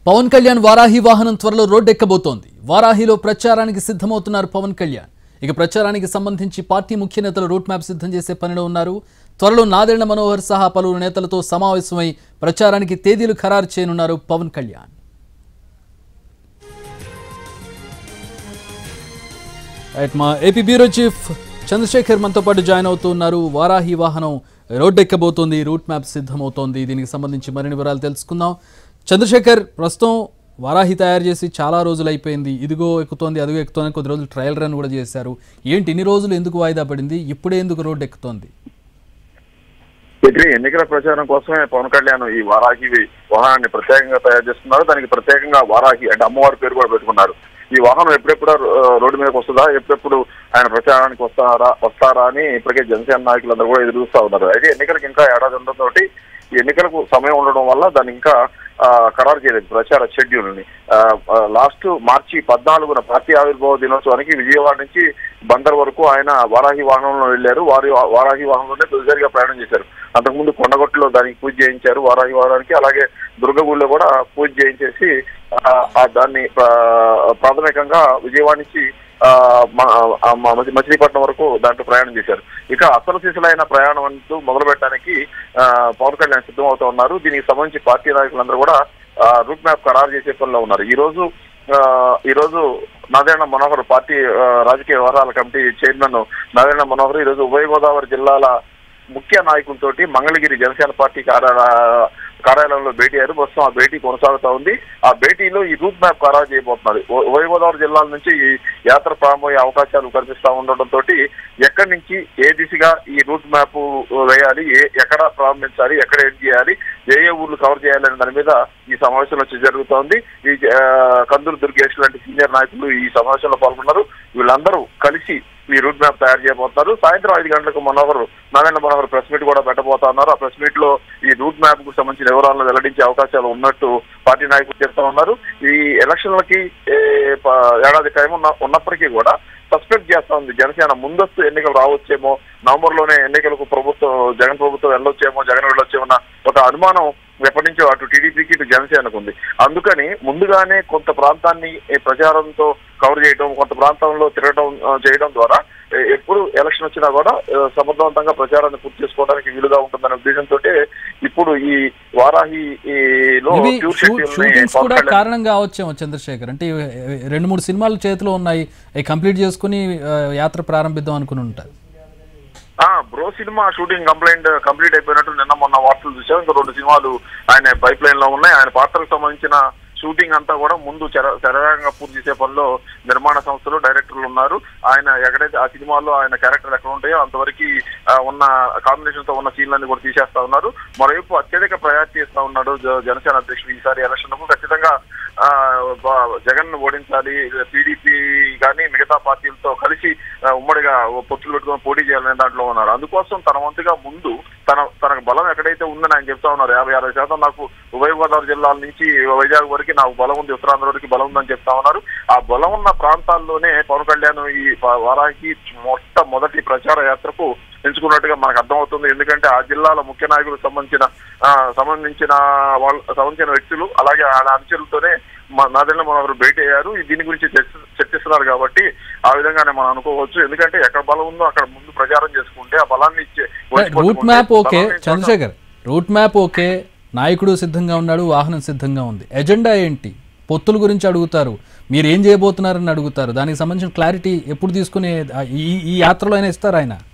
పవన్ కళ్యాణ్ వారాహి వాహనం త్వరలో రోడ్డెక్కబోతోంది వారాహిలో ప్రచారానికి సిద్ధమవుతున్నారు పవన్ కళ్యాణ్ ఇక ప్రచారానికి సంబంధించి పార్టీ ముఖ్య నేతలు రూట్ మ్యాప్ సిద్ధం చేసే పనిలో ఉన్నారు త్వరలో నాదెళ్ల మనోహర్ సహా పలువురు నేతలతో సమావేశమై ప్రచారానికి తేదీలు ఖరారు చేయనున్నారు పవన్ కళ్యాణ్ రైట్ మా ఏపీ బ్యూరో చీఫ్ చంద్రశేఖర్ మనతో పాటు జాయిన్ అవుతూ ఉన్నారు వారాహి వాహనం రోడ్డెక్కబోతోంది రూట్ మ్యాప్ సిద్ధమవుతోంది దీనికి సంబంధించి మరిన్ని వివరాలు తెలుసుకుందాం చంద్రశేఖర్ ప్రస్తుతం వారాహి తయారు చేసి చాలా రోజులు అయిపోయింది ఇదిగో ఎక్కుతోంది అదిగో ఎక్కుతోంది కొద్ది రోజులు ట్రయల్ రన్ కూడా చేశారు ఏంటి ఇన్ని రోజులు ఎందుకు వాయిదా పడింది ఇప్పుడే ఎందుకు రోడ్డు ఎక్కుతోంది ఇక్కడ ఎన్నికల ప్రచారం కోసమే పవన్ కళ్యాణ్ ఈ వారాహి వాహనాన్ని ప్రత్యేకంగా తయారు చేస్తున్నారు దానికి ప్రత్యేకంగా వారాహి అంటే అమ్మవారి పేరు కూడా పెట్టుకున్నారు ఈ వాహనం ఎప్పుడెప్పుడు ఆ, రోడ్డు మీదకి వస్తుందా ఎప్పుడెప్పుడు ఆయన ప్రచారానికి వస్తారా వస్తారా అని ఇప్పటికే జనసేన నాయకులందరూ కూడా ఎదురు చూస్తా ఉన్నారు అయితే ఎన్నికలకు ఇంకా ఏడాది ఉండడంతో ఈ ఎన్నికలకు సమయం ఉండడం వల్ల దాన్ని ఇంకా ఆ, ఖరారు చేయలేదు ప్రచార షెడ్యూల్ ని లాస్ట్ మార్చి పద్నాలుగున పార్టీ ఆవిర్భావ దినోత్సవానికి విజయవాడ నుంచి బందర్ వరకు ఆయన వారాహి వాహనంలో వెళ్ళారు వారి వారాహి వాహనంలోనే తొలిసారిగా ప్రయాణం చేశారు అంతకుముందు కొండగొట్టులో దానికి పూజ చేయించారు వారాహి వాహనానికి అలాగే దుర్గగుడిలో కూడా పూజ చేయించేసి ఆ, ఆ దాన్ని ప్రా- ప్రాథమికంగా విజయవాడ నుంచి ఆ, మ- ఆ, మ- మచి- మచిలీపట్నం వరకు దాంట్లో ప్రయాణం చేశారు ఇక అసలు సిసలైన ప్రయాణం అంటూ మొదలు పెట్టడానికి ఆ, పవన్ కళ్యాణ్ సిద్ధమవుతూ ఉన్నారు దీనికి సంబంధించి పార్టీ నాయకులందరూ కూడా ఆ, రూట్ మ్యాప్ ఖరారు చేసే పనిలో ఉన్నారు ఈ రోజు ఆ, ఈ రోజు నారాయణ మనోహర్ పార్టీ ఆ, రాజకీయ వ్యవహారాల కమిటీ చైర్మన్ నారాయణ మనోహర్ ఈ రోజు ఉభయ గోదావరి జిల్లాల ముఖ్య నాయకులతోటి మంగళగిరి జనసేన పార్టీ కార్యాలయ కార్యాలయంలో భేటీ అయ్యారు ప్రస్తుతం ఆ భేటీ కొనసాగుతా ఉంది ఆ భేటీలో ఈ రూట్ మ్యాప్ ఖరారు చేయబోతున్నారు ఉ- ఉభయ గోదావరి జిల్లాల నుంచి ఈ యాత్ర ప్రారంభమయ్యే అవకాశాలు కనిపిస్తా ఉండడంతో ఎక్కడి నుంచి ఏ దిశగా ఈ రూట్ మ్యాప్ వేయాలి ఏ ఎక్కడ ప్రారంభించాలి ఎక్కడ ఎండ్ చేయాలి ఏ ఏ ఊర్లు కవర్ చేయాలనే దాని మీద ఈ సమావేశంలో చర్చ జరుగుతోంది ఈ ఆ, కందులు దుర్గేష్ లాంటి సీనియర్ నాయకులు ఈ సమావేశంలో పాల్గొన్నారు వీళ్ళందరూ కలిసి ఈ రూట్ మ్యాప్ తయారు చేయబోతున్నారు సాయంత్రం ఐదు గంటలకు మనోహర్ నారాయణ మనోహర్ ప్రెస్ మీట్ కూడా పెట్టబోతా ఉన్నారు ఆ ప్రెస్ మీట్ లో ఈ రూట్ మ్యాప్ కు సంబంధించిన వివరాలను వెల్లడించే అవకాశాలు ఉన్నట్టు పార్టీ నాయకులు చెప్తా ఉన్నారు ఈ ఎలక్షన్లకి ఏ, ప- ఏడాది టైం ఉన్న ఉన్నప్పటికీ కూడా సస్పెక్ట్ చేస్తా ఉంది జనసేన ముందస్తు ఎన్నికలు రావచ్చేమో నవంబర్ లోనే ఎన్నికలకు ప్రభుత్వం జగన్ ప్రభుత్వం వెళ్ళొచ్చేమో జగన్ వెళ్ళొచ్చేమో అన్న ఒక అనుమానం ఎప్పటి నుంచో అటు టీడీపీకి ఇటు జనసేనకు ఉంది అందుకని ముందుగానే కొంత ప్రాంతాన్ని ఈ ప్రచారంతో కవర్ చేయడం కొంత ప్రాంతంలో తిరగడం ఆ, చేయడం ద్వారా ఏ- ఎప్పుడు ఎలక్షన్ వచ్చినా కూడా ఆ, సమర్థవంతంగా ప్రచారాన్ని పూర్తి చేసుకోవడానికి వీలుగా ఉంటుందనే ఉద్దేశంతో ఇప్పుడు ఈ వారాహి ఈ లో మేబీ ప్యూర్ షెడ్యూల్ ని షూటింగ్స్ పవన్ కూడా కళ్యాణ్ కారణం కావచ్చేమో చంద్రశేఖర్ అంటే ఇవి- రెండు మూడు సినిమాలు చేతిలో ఉన్నాయి అవి కంప్లీట్ చేసుకుని ఆ, యాత్ర ప్రారంభిద్దాం అనుకుని ఉంటారు ఆ Bro cinema shooting complaint complete అయిపోయినట్టు నిన్న మొన్న వార్తలు చూసాం ఇంకా రెండు సినిమాలు ఆయన పైప్ లైన్ లో ఉన్నాయి ఆయన పాత్రకు సంబంధించిన షూటింగ్ అంతా కూడా ముందు శర- శరవేగంగా పూర్తి చేసే పనిలో నిర్మాణ సంస్థలు డైరెక్టర్లు ఉన్నారు ఆయన ఎక్కడైతే ఆ సినిమాల్లో ఆయన క్యారెక్టర్ ఎక్కడ ఉంటాయో అంతవరకు ఆ, ఉన్న కాంబినేషన్ తో ఉన్న సీన్లన్నీ కూడా తీసేస్తా ఉన్నారు మరోవైపు అత్యధిక ప్రయారిటీ ఇస్తా ఉన్నాడు జ- జనసేన అధ్యక్షుడు ఈసారి ఎలక్షన్ కు ఖచ్చితంగా ఆ, బ- జగన్ ఓడించాలి టీడీపీ కానీ మిగతా పార్టీలతో కలిసి ఆ, ఉమ్మడిగా పొత్తులు పెట్టుకొని పోటీ చేయాలనే దాంట్లో ఉన్నారు అందుకోసం తన వంతుగా ముందు తన తనకు బలం ఎక్కడైతే ఉందని ఆయన చెప్తా ఉన్నారు యాభై అరవై శాతం నాకు ఉభయ గోదావరి జిల్లాల నుంచి వైజాగ్ వరకు నాకు బలం ఉంది ఉత్తరాంధ్ర వరకు బలం ఉందని చెప్తా ఉన్నారు ఆ బలం ఉన్న ప్రాంతాల్లోనే పవన్ కళ్యాణ్ ఈ ప- వారానికి మొట్టమొదటి ప్రచార యాత్రకు ఎంచుకున్నట్టుగా మనకు అర్థమవుతుంది ఎందుకంటే ఆ జిల్లాల ముఖ్య నాయకులకు సంబంధించిన ఆ, సంబంధించిన వాళ్ళ సంబంధించిన వ్యక్తులు అలాగే ఆయన అనుచరులతోనే మా నాదెళ్ళ మనవరు భేటీ అయ్యారు ఈ దీని గురించి చర్చ- చర్చిస్తున్నారు కాబట్టి ఆ విధంగానే మనం అనుకోవచ్చు ఎందుకంటే ఎక్కడ బలం ఉందో అక్కడ ముందు ప్రచారం చేసుకుంటే ఆ బలాన్ని ఇచ్చే రూట్ మ్యాప్ ఓకే బలాన్ని చోట- చంద్రశేఖర్ రూట్ మ్యాప్ ఓకే నాయకుడు సిద్ధంగా ఉన్నాడు వాహనం సిద్ధంగా ఉంది ఎజెండా ఏంటి పొత్తుల గురించి అడుగుతారు మీరు ఏం చేయబోతున్నారని అడుగుతారు దానికి సంబంధించిన క్లారిటీ ఎప్పుడు తీసుకుని ఆ, ఈ ఈ యాత్రలో అయినా ఇస్తారు ఆయన